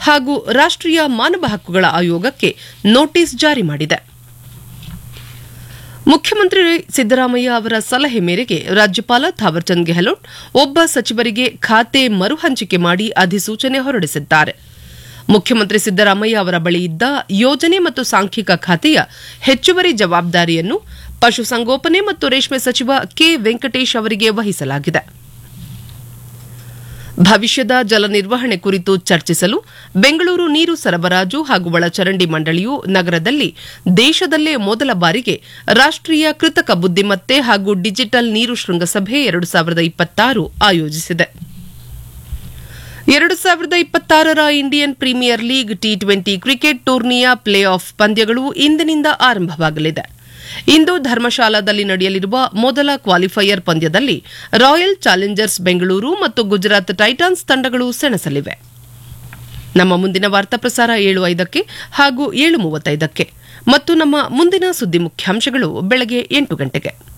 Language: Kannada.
ಹಾಗೂ ರಾಷ್ಟ್ರೀಯ ಮಾನವ ಹಕ್ಕುಗಳ ಆಯೋಗಕ್ಕೆ ನೋಟಿಸ್ ಜಾರಿ ಮಾಡಿದೆ ಮುಖ್ಯಮಂತ್ರಿ ಸಿದ್ದರಾಮಯ್ಯ ಅವರ ಸಲಹೆ ಮೇರೆಗೆ ರಾಜ್ಯಪಾಲ ಥಾವರ್ಚಂದ್ ಗೆಹ್ಲೋಟ್ ಒಬ್ಬ ಸಚಿವರಿಗೆ ಖಾತೆ ಮರುಹಂಚಿಕೆ ಮಾಡಿ ಅಧಿಸೂಚನೆ ಹೊರಡಿಸಿದ್ದಾರೆ ಮುಖ್ಯಮಂತ್ರಿ ಸಿದ್ದರಾಮಯ್ಯ ಅವರ ಬಳಿ ಇದ್ದ ಯೋಜನೆ ಮತ್ತು ಸಾಂಖ್ಯಿಕ ಖಾತೆಯ ಹೆಚ್ಚುವರಿ ಜವಾಬ್ದಾರಿಯನ್ನು ಪಶುಸಂಗೋಪನೆ ಮತ್ತು ರೇಷ್ಮೆ ಸಚಿವ ಕೆ ವೆಂಕಟೇಶ್ ಅವರಿಗೆ ವಹಿಸಲಾಗಿದೆ ಭವಿಷ್ಯದ ಜಲ ನಿರ್ವಹಣೆ ಕುರಿತು ಚರ್ಚಿಸಲು ಬೆಂಗಳೂರು ನೀರು ಸರಬರಾಜು ಹಾಗೂ ಒಳಚರಂಡಿ ಮಂಡಳಿಯು ನಗರದಲ್ಲಿ ದೇಶದಲ್ಲೇ ಮೊದಲ ಬಾರಿಗೆ ರಾಷ್ಟ್ರೀಯ ಕೃತಕ ಬುದ್ದಿಮತ್ತೆ ಹಾಗೂ ಡಿಜಿಟಲ್ ನೀರು ಶೃಂಗಸಭೆ ಎರಡು ಸಾವಿರದ ಇಪ್ಪತ್ತಾರು ಆಯೋಜಿಸಿದೆ ಎರಡು ಸಾವಿರದ ಇಪ್ಪತ್ತಾರರ Indian premier league T twenty cricket ಟೂರ್ನಿಯ ಪ್ಲೇ ಆಫ್ ಪಂದ್ಯಗಳು ಇಂದಿನಿಂದ ಆರಂಭವಾಗಲಿದೆ ಇಂದು ಧರ್ಮಶಾಲಾದಲ್ಲಿ ನಡೆಯಲಿರುವ ಮೊದಲ ಕ್ವಾಲಿಫೈಯರ್ ಪಂದ್ಯದಲ್ಲಿ ರಾಯಲ್ ಚಾಲೆಂಜರ್ಸ್ ಬೆಂಗಳೂರು ಮತ್ತು ಗುಜರಾತ್ ಟೈಟಾನ್ಸ್ ತಂಡಗಳು ಸೆಣಸಲಿವೆ ನಮ್ಮ ಮುಂದಿನ ವಾರ್ತಾ ಪ್ರಸಾರ ಏಳು ಐದಕ್ಕೆ ಹಾಗೂ ಏಳು ಮೂವತ್ತೈದಕ್ಕೆ ಮತ್ತು ನಮ್ಮ ಮುಂದಿನ ಸುದ್ದಿ ಮುಖ್ಯಾಂಶಗಳು ಬೆಳಗ್ಗೆ ಎಂಟು ಗಂಟೆಗೆ